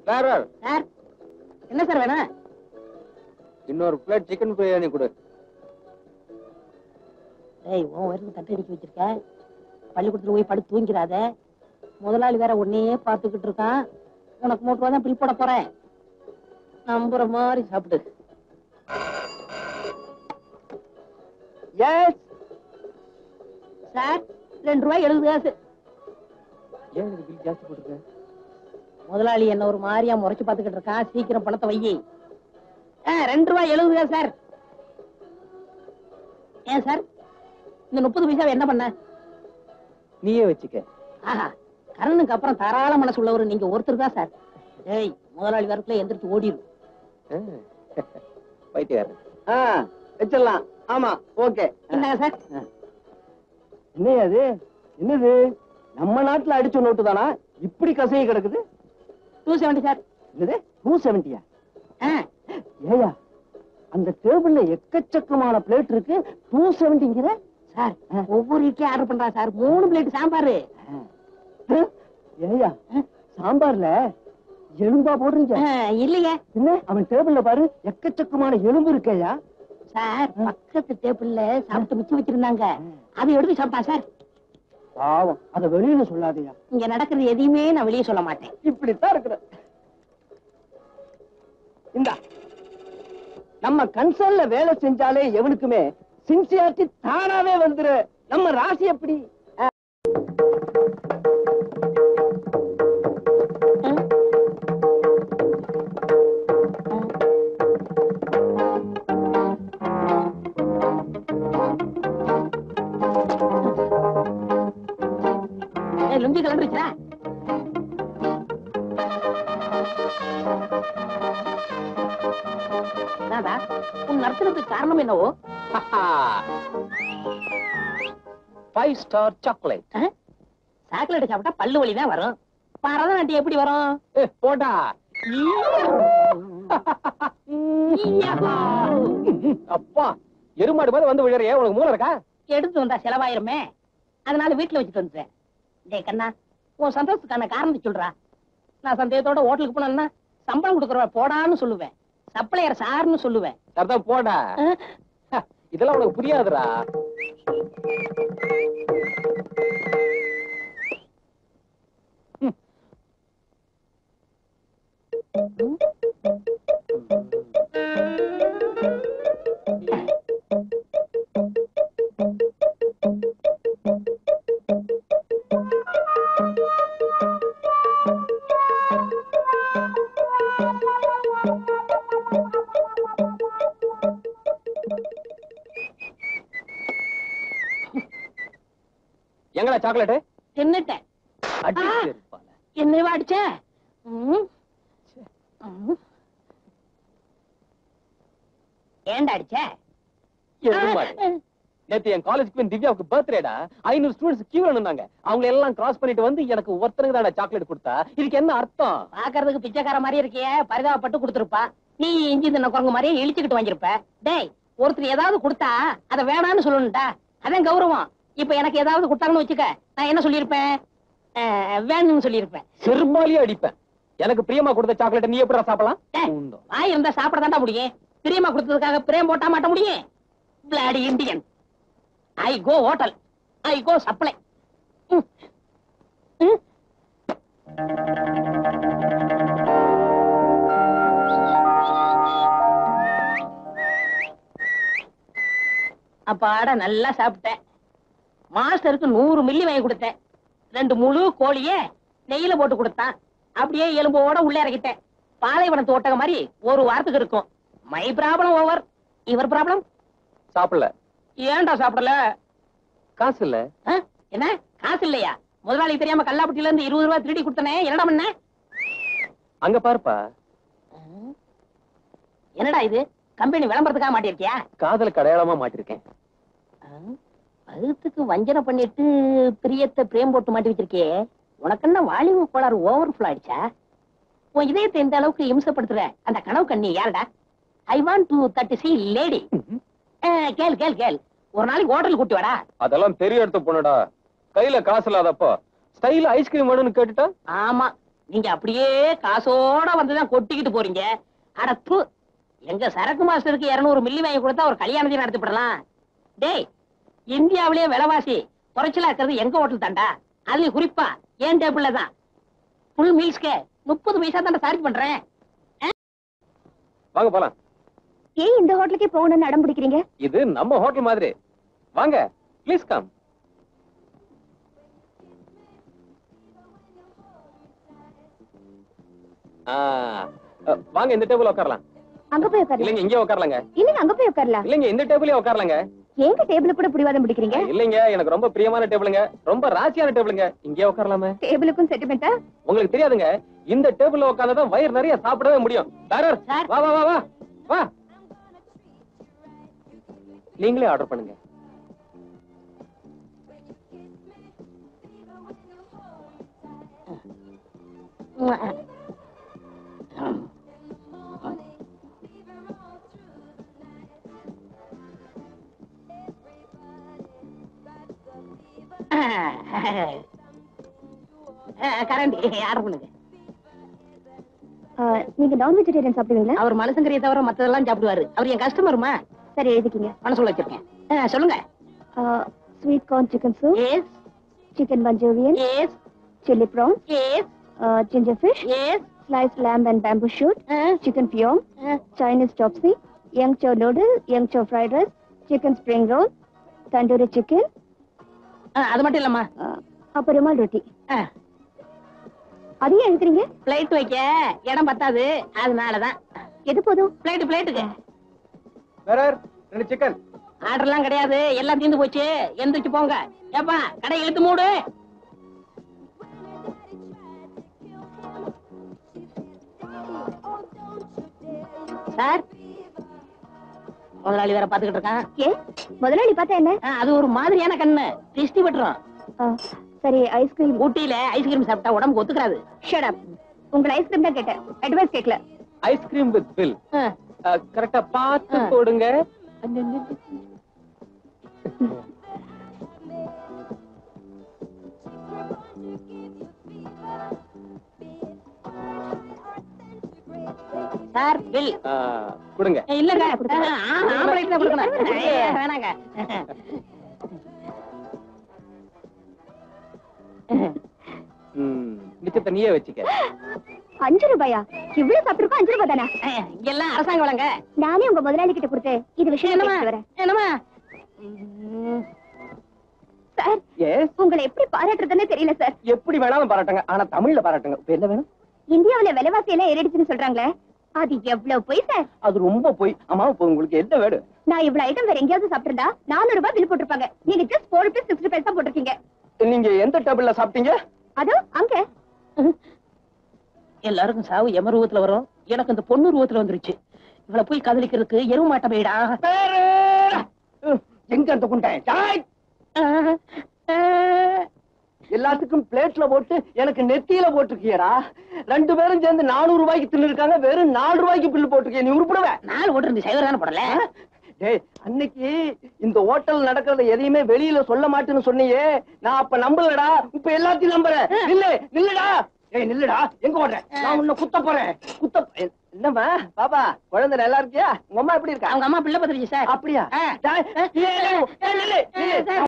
Sir sir என்ன sir வேணும் இன்னொரு பிளேட் சிக்கன் பிரியாணி கொடு ஏய் உன் வயிறு தட்டை அடிக்க வச்சிருக்க பள்ளிக்கூடத்துல போய் படுத்து தூங்கிறாத முதலாளி வேற உன்னையே பார்த்துக்கிட்டு இருக்கான் உனக்கு மூட்டு ரூபா தான் பில் போட போறேன் நம்புற மாதிரி சாப்பிடு எஸ் சார் ரெண்டு ரூபாய் எழுபது காசு ஏன் எனக்கு பில் ஜாஸ்தி போட்டிருக்க முதலாளி என்ன ஒரு மாதிரியா முறைச்சு பார்த்துக்கிட்டு இருக்கான் சீக்கிரம் பணத்தை வையி ஆ, ரெண்டு ரூபாய் எழுபது காசு சார் ஏன் சார் இந்த முப்பது பைசா என்ன பண்ண நீயே வச்சுக்க ஆஹா கரணுக்கு அப்புறம் தாராள மனசு உள்ளவர் நீங்க ஒருத்தர் தான் சார் ஏய் முதலாளி வரக்குள்ள எந்திரிச்சு ஓடிடும் பைத்தியாரன் ஆ வச்சிடலாம் ஆமா ஓகே என்னங்க சார் என்னையா அது என்னது நம்ம நாட்டுல அடிச்ச நோட்டு தானா இப்படி கசையை கிடக்குது டூ செவன்டி சார் என்னது டூ செவன்டியா ஆ, ஏயா அந்த டேபிள்ல எக்கச்சக்கமான பிளேட் இருக்கு டூ செவன்டிங்கிற சார் ஒவ்வொரு இட்லி ஆர்டர் பண்றா சார் மூணு பிளேட் சாம்பார் ஏயா சாம்பார்ல எலும்பா போடுறீங்க இல்லையே என்ன அவன் டேபிள்ல பாரு எக்கச்சக்கமான எலும்பு இருக்கேயா சார் பக்கத்து டேபிள்ல சாப்பிட்டு மிச்சம் வச்சிருந்தாங்க அதை எடுத்து சாப்பிட்டா சார் பாவம் அத வெளியில சொல்லாதயா இங்க நடக்கிறது எதையுமே நான் வெளியே சொல்ல மாட்டேன் இப்படித்தான் இருக்கிற இந்த நம்ம கன்சர்ன்ல வேலை செஞ்சாலே எவனுக்குமே சின்சியாரிட்டி தானாவே வந்துரு நம்ம ராசி எப்படி ஏய், லுங்கி கிளம்பிருச்சா நாதா உன் நடத்துறதுக்கு காரணம் என்னவோ ஃபைவ் ஸ்டார் சாக்லேட் சாக்லேட் சாப்பிட்டா பல்லு வலி தான் வரும் பரதநாட்டியம் எப்படி வரும் போடா அப்பா எருமாடு மாதிரி வந்து விழுறியே உனக்கு மூளை இருக்கா எடுத்து வந்தா செலவாயிருமே அதனால வீட்டுல வச்சுட்டு வந்துட்டேன் டேய் கண்ணா உன் சந்தோஷத்துக்கான காரணத்தை சொல்றா நான் சந்தேகத்தோட ஹோட்டலுக்கு போனேன்னா சம்பளம் கொடுக்குறவ போடான்னு சொல்லுவேன் சப்ளையர் சார்னு சொல்லுவேன் சரிதான் போடா ஆ, இதெல்லாம் உனக்கு புரியாதுடா எங்கடா சாக்லேட் தின்னுட்டேன் அடி ஆ. செருப்பால. என்னைவா அடிச்ச ம். ம். ஏன்டா அடிச்ச எருமாடு. நேத்து என் காலேஜ் குயின் திவ்யாவுக்கு பர்த்டேடா ஐநூறு ஸ்டூடெண்ட்ஸ் கியூல நின்னாங்க அவங்க எல்லாம் கிராஸ் பண்ணிட்டு வந்து எனக்கு ஒருத்தனுக்கு தான் சாக்லேட் கொடுத்தா இதுக்கு என்ன அர்த்தம் பாக்குறதுக்கு பிச்சைக்கார மாதிரி இருக்கியே பரிதாபப்பட்டு கொடுத்துருப்பா நீ இஞ்சி தின்ன குரங்கு மாதிரியே இழிச்சுக்கிட்டு வாங்கியிருப்ப டேய் ஒருத்தர் ஏதாவது கொடுத்தா அதை வேணான்னு சொல்லணும்டா அதான் கௌரவம் இப்ப எனக்கு ஏதாவது கொடுத்தாங்கன்னு வச்சுக்க நான் என்ன சொல்லியிருப்பேன் அஹ், வேணும்னு சொல்லியிருப்பேன் செருமாலியே அடிப்பேன் எனக்கு பிரியமா கொடுத்த சாக்லேட் நீ எப்படி சாப்பிடலாம் டேய், உண்டோ. வாய் இருந்தா சாப்பிட தாண்டா முடியும் பிரியமா கொடுத்ததுக்காக பிரேம் போட்டா மாட்ட முடியும் bloody Indian I go hotel I go supply அப்பாட நல்லா சாப்பிட்டேன் மாஸ்டருக்கு நூறு மில்லி வாங்கி கொடுத்தேன் ரெண்டு முழு கோழிய நெய்யில போட்டு கொடுத்தான் அப்படியே எலும்போட உள்ள இறக்கிட்டேன் பாலைவனத்து ஒட்டக மாதிரி ஒரு வாரத்துக்கு இருக்கும் மை ப்ராப்ளம் ஓவர் இவர் ப்ராப்ளம் சாப்பிடல ஏன்டா சாப்பிடல காசு இல்ல ஆ? என்ன காசு இல்லையா முதலாளி தெரியாம கல்லாப்பட்டியில இருந்து இருபது ரூபாய் திருடி கொடுத்தனே என்னடா பண்ண அங்க பாருப்பா என்னடா இது கம்பெனி விளம்பரத்துக்காக மாட்டிருக்கியா காதலுக்கு அடையாளமா மாட்டிருக்கேன் பகுத்துக்கு வஞ்சனை பண்ணிட்டு பிரியத்தை பிரேம் போட்டு மாட்டி வச்சிருக்கே உனக்கு என்ன வாலிப கோளாறு ஓவர் ஃபுல் ஆயிடுச்சா உன் இதயத்தை இந்த அளவுக்கு இம்சப்படுத்துற அந்த கனவு கண்ணி யாருடா ஐ வாண்ட் டு தட்டு சி லேடி கேள் கேள் கேள் ஒரு நாளைக்கு ஹோட்டல் கூட்டி வாடா அதெல்லாம் பெரிய இடத்து பொண்ணுடா கையில காசு இல்லாதப்போ ஸ்டைல ஐஸ்கிரீம் வேணும்னு கேட்டுட்டா ஆமா நீங்க அப்படியே காசோட வந்துதான் கொட்டிக்கிட்டு போறீங்க அடப்பு எங்க சரக்கு மாஸ்டருக்கு 200 மில்லி வாங்கி கொடுத்தா ஒரு கல்யாணத்தையும் நடத்திவிடலாம் டேய் இந்தியாவிலேயே விலைவாசி குறைச்சலா இருக்கிறது எங்க ஹோட்டல் தாண்டா அதுலயும் குறிப்பா ஏன் டேபிள்ல தான் ஃபுல் மீல்ஸ்க்கு முப்பது பைசா தாண்டா சார்ஜ் பண்றேன் வாங்க போலாம் ஏன் இந்த ஹோட்டலுக்கே போகணும்னு அடம் பிடிக்கிறீங்க இது நம்ம ஹோட்டல் மாதிரி வாங்க ப்ளீஸ் கம் வாங்க இந்த டேபிள் உட்காரலாம் அங்க போய் உட்காரலாம் இல்லைங்க இங்கே உட்காரலாங்க இல்லைங்க அங்க போய் உட்காரலாம் இல்லைங்க இந்த டேபிளே உட்காரலாங்க ஏங்க டேபிள் கூட பிடிவாதம் பிடிக்கிறீங்க இல்லைங்க எனக்கு ரொம்ப பிரியமான டேபிளுங்க ரொம்ப ராசியான டேபிளுங்க இங்கே உட்காரலாமே டேபிளுக்கும் செட்டில்மெண்டா உங்களுக்கு தெரியாதுங்க இந்த டேபிள்ல உட்கார்ந்தாதான் வயிறு நிறைய சாப்பிடவே முடியும் டாரர் சார். வா வா வா வா வா நீங்களே ஆர்டர் பண்ணுங்க கரண்டி ஆர்டர் பண்ணுங்க நீங்க நான் வெஜிடேரியன் சாப்பிடுவீங்களா அவர் மனுஷங்கரையை தவிர மத்ததெல்லாம் சாப்பிடுவாரு அவர் என் கஸ்டமருமா சரி எழுதிக்கிங்க மனசுல வச்சிருக்கேன் ஆ, சொல்லுங்க sweet corn chicken soup yes chicken Manchurian yes chilli prawns yes ginger fish yes sliced lamb and bamboo shoot chicken pyong chinese chopsy young chow noodle young chow fried rice chicken spring roll tandoori chicken அது மட்டும் இல்லம்மா uh, அப்புறம் ருமால் ரொட்டி ஆ, அதையும் எழுதுறீங்க plate வைக்க இடம் பத்தாது அதனாலதான் எது போதும் பிளேட் பிளேட்டுக்கு டாரர் ரெண்டு சிக்கன் ஆர்டர்லாம் கிடையாது எல்லாம் தீர்ந்து போச்சு எந்திரிச்சு போங்க ஏப்பா கடை இழுத்து மூடு சார் முதலாளி வேற பாத்துக்கிட்டு இருக்கான் ஏ முதலாளி பார்த்தா என்ன ஆ, அது ஒரு மாதிரியான கண்ணு திருஷ்டி பட்டுரும் Uh, சரி ஐஸ்கிரீம் ஊட்டியில ஐஸ்கிரீம் சாப்பிட்டா உடம்புக்கு ஒத்துக்கிறாது ஷட் அப் உங்களை ஐஸ்கிரீம் தான் கேட்டேன் அட்வைஸ் கேட்கல ஐஸ்கிரீம் வித் பில் ஆ, கரெக்டா பார்த்து ஆ. போடுங்க சார் பில் ஆ, கொடுங்க இல்லங்க ஆம்பளைக்கு தான் கொடுக்கணும் ஐயா, வேணாங்க ம், மிச்சத்தை நீயே வச்சுக்க அஞ்சு ரூபாயா இவ்வளவு சாப்பிட்டுருக்கோம் அஞ்சு ரூபாய் தானா இங்கெல்லாம் அரசாங்க வளங்க நானே உங்க முதலாளி கிட்ட கொடுத்து இது விஷயம் என்னமா பேசிட்டு வரேன் என்னமா சார் எஸ் உங்களை எப்படி பாராட்டுறதுன்னு தெரியல சார் எப்படி வேணாலும் பாராட்டுங்க ஆனா தமிழ்ல பாராட்டுங்க இப்ப என்ன வேணும் இந்தியாவுல விலைவாசி எல்லாம் ஏறிடுச்சுன்னு சொல்றாங்களே அது எவ்வளவு போய் சார் அது ரொம்ப போய் ஆமா இப்ப உங்களுக்கு என்ன வேணும் நான் இவ்வளவு ஐட்டம் வேற எங்கேயாவது சாப்பிட்டிருந்தா நானூறு ரூபாய் பில் போட்டிருப்பாங்க நீங்க just four rupees sixty paisa போட்டிருக்கீங்க நீங்க எந்த டேபிள்ல சாப்பிட்டீங்க அதோ அங்க எல்லாருக்கும் சாவு எம ரூபத்துல வரும் எனக்கு இந்த பொண்ணு ரூபத்துல வந்துருச்சு இவளை போய் காதலிக்கிறதுக்கு எருவு மாட்ட போயிடா பேரு ம், எங்க அந்த குண்டை டாய்! எல்லாத்துக்கும் பிளேட்ல போட்டு எனக்கு நெத்தியில போட்டிருக்கியடா ரெண்டு பேரும் சேர்ந்து நானூறு ரூபாய்க்கு தின்னு இருக்காங்க வெறும் நாலு ரூபாய்க்கு பில்லு போட்டிருக்கீங்க நீ உருப்பிடுவ நாலு ஓட்டு இருந்து சைவர் தானே போடல டேய் அன்னைக்கு இந்த ஹோட்டல் நடக்கிறத எதையுமே வெளியில சொல்ல மாட்டேன்னு சொன்னியே நான் அப்ப நம்பலடா இப்ப எல்லாத்தையும் நம்புறேன் நில்லு நில்லுடா ஏய் நில்லுடா எங்க ஓடுற நான் உன்னை குத்த போறேன் குத்த எ- என்னம்மா பாப்பா குழந்தை நல்லா இருக்கியா உங்க அம்மா எப்படி இருக்கா அவங்க அம்மா பிள்ளை பத்திரிச்சு சார் அப்படியா ஆ. டேய், ஏய், ஏய், ஏய், நில்லு, நில்லு.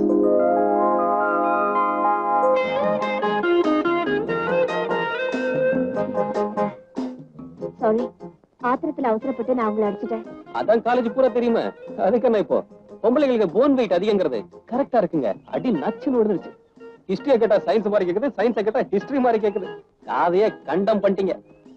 சாரி ஆத்திரத்துல அவசரப்பட்டு நான் உங்களை அடிச்சிட்டேன் அதான் காலேஜ் பூரா தெரியுமே அதுக்கு என்ன இப்போ பொம்பளைங்களுக்கு போன் வெயிட் அதிகங்கிறது கரெக்டா இருக்குங்க அடி நச்சுன்னு விழுந்துருச்சு ஹிஸ்டரிய கேட்டா சயின்ஸ் மாதிரி கேக்குது சயின்ஸ் கேட்டா ஹிஸ்டரி மாதிரி கேக்குது காதையே கண்டம் பண்ணிட்டீங்க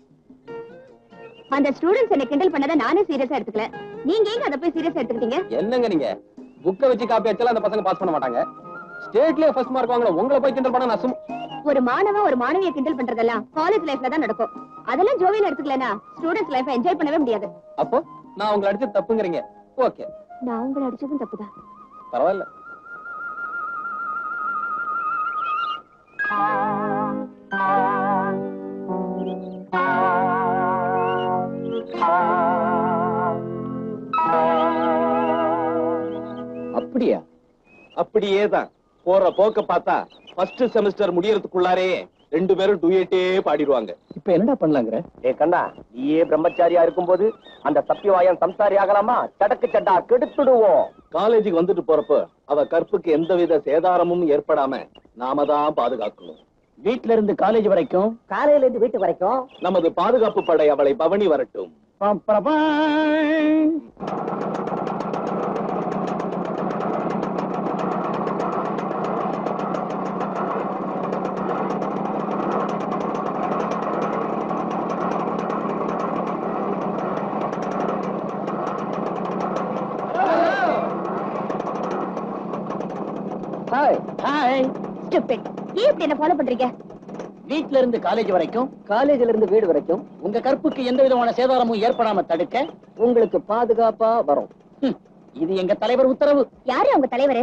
அந்த ஸ்டூடெண்ட்ஸ் என்ன கிண்டல் பண்ணதை நானே சீரியஸா எடுத்துக்கல நீங்க ஏங்க அதை போய் சீரியஸா எடுத்துக்கிட்டீங்க என்னங்க நீங்க புக்கை வச்சு காப்பி வச்சாலும் அந்த பசங்க பாஸ் பண்ண மாட்டாங்க ஸ்டேட்லயே ஃபர்ஸ்ட் மார்க் வாங்கல உங்களை போய் கிண்டல் பண்ண நான் சும்மா ஒரு மாணவன் ஒரு மாணவியை கிண்டல் பண்றதெல்லாம் காலேஜ் லைஃப்ல தான் நடக்கும் அதெல்லாம் ஜோவியல் எடுத்துக்கலனா ஸ்டூடெண்ட்ஸ் லைஃப் என்ஜாய் பண்ணவே முடியாது அப்போ நான் உங்களை அடிச்சு தப்புங்கிறீங்க ஓகே நான் உங்களை அடிச்சதும் தப்புதான் பரவாயில்ல அப்படியா அப்படியே தான் போற போக்க பார்த்தா ஃபர்ஸ்ட் செமஸ்டர் முடியறதுக்குள்ளாரே ரெண்டு பேரும் டூயட்டே பாடிடுவாங்க இப்ப என்னடா பண்ணலாங்கிற ஏ கண்ணா நீயே பிரம்மச்சாரியா இருக்கும்போது அந்த சத்தியவாயன் சம்சாரி ஆகலாமா சடக்கு சட்டா கெடுத்துடுவோம் காலேஜுக்கு வந்துட்டு போறப்ப அவ கற்புக்கு எந்தவித சேதாரமும் ஏற்படாம நாம தான் பாதுகாக்கணும் வீட்ல இருந்து காலேஜ் வரைக்கும் காலையில இருந்து வீட்டு வரைக்கும் நமது பாதுகாப்பு படை அவளை பவனி வரட்டும் பம், பிரபாய். ஹாய் ஹாய் ஸ்டூபிட் ஏன் இப்படி என்ன ஃபாலோ பண்றீங்க வீட்ல இருந்து காலேஜ் வரைக்கும் காலேஜ்ல இருந்து வீடு வரைக்கும் உங்க கற்புக்கு எந்த விதமான சேதாரமும் ஏற்படாம தடுக்க உங்களுக்கு பாதுகாப்பா வரும் ஹம், இது எங்க தலைவர் உத்தரவு யாரு அவங்க தலைவரு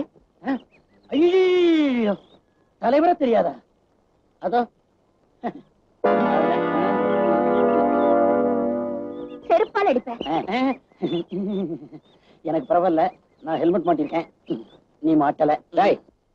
ஐயோ தலைவரே தெரியாதா அதோ செருப்பால் அடிப்பேன் எனக்கு பரவாயில்ல நான் ஹெல்மெட் மாட்டிருக்கேன் நீ மாட்டல டேய்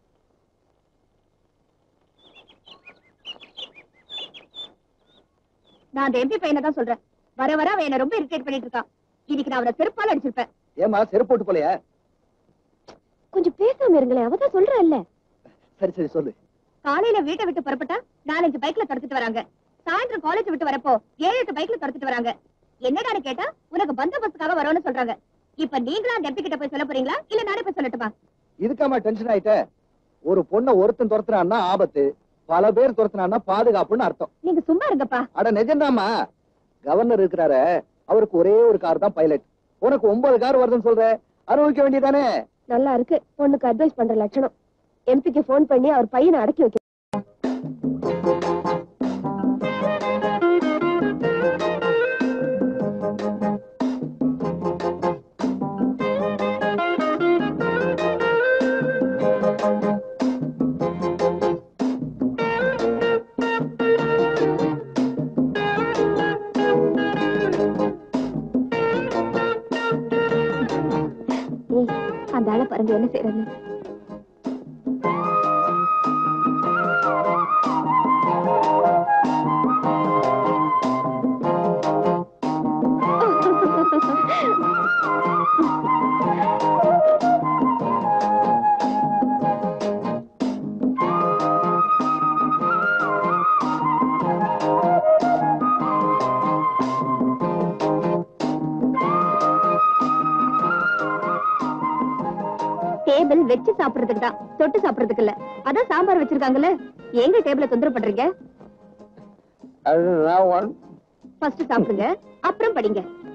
நான் அந்த எம்பி பையனை தான் சொல்றேன் வர வர அவன் என்ன ரொம்ப இரிட்டேட் பண்ணிட்டு இருக்கான் இன்னைக்கு நான் அவனை செருப்பால் அடிச்சிருப்பேன் ஏமா செருப்பு போட்டு போலையா கொஞ்சம் பேசாம இருங்களேன் அவதான் சொல்றேன்ல சரி சரி சொல்லு காலையில வீட்டை விட்டு புறப்பட்டா நாலஞ்சு பைக்ல துரத்துட்டு வராங்க சாயந்தரம் காலேஜ் விட்டு வரப்போ ஏழு எட்டு பைக்ல துரத்துட்டு வராங்க என்னடான்னு கேட்டா உனக்கு பந்தோபஸ்துக்காக வரோம்னு சொல்றாங்க இப்ப நீங்களா அந்த எம்பி கிட்ட போய் சொல்ல போறீங்களா இல்ல நானே போய் சொல்லட்டுமா இதுக்காம டென்ஷன் ஆயிட்ட ஒரு பொண்ணை ஒருத்தன் துரத்துறான்னா ஆபத்து பல பேர் துரத்துனான்னா பாதுகாப்புன்னு அர்த்தம் நீங்க சும்மா இருங்கப்பா அட நிஜம்தாம்மா கவர்னர் இருக்கிறாரு அவருக்கு ஒரே ஒரு கார் தான் பைலட் உனக்கு ஒன்பது கார் வருதுன்னு சொல்ற அனுபவிக்க வேண்டியதானே நல்லா இருக்கு பொண்ணுக்கு அட்வைஸ் பண்ற லட்சணம் எம்பிக்கு போன் பண்ணி அவர் பையனை அடக்கி வைக்க ஏய், அந்த ஆளை பாருங்க என்ன செய்யறது டேபிள் வச்சு சாப்பிடுறதுக்கு தான் தொட்டு சாப்பிடுறதுக்கு இல்ல அதான் சாம்பார் வச்சிருக்காங்கல்ல எங்க டேபிள தொந்தரவு பண்றீங்க ஃபர்ஸ்ட் சாப்பிடுங்க அப்புறம் படிங்க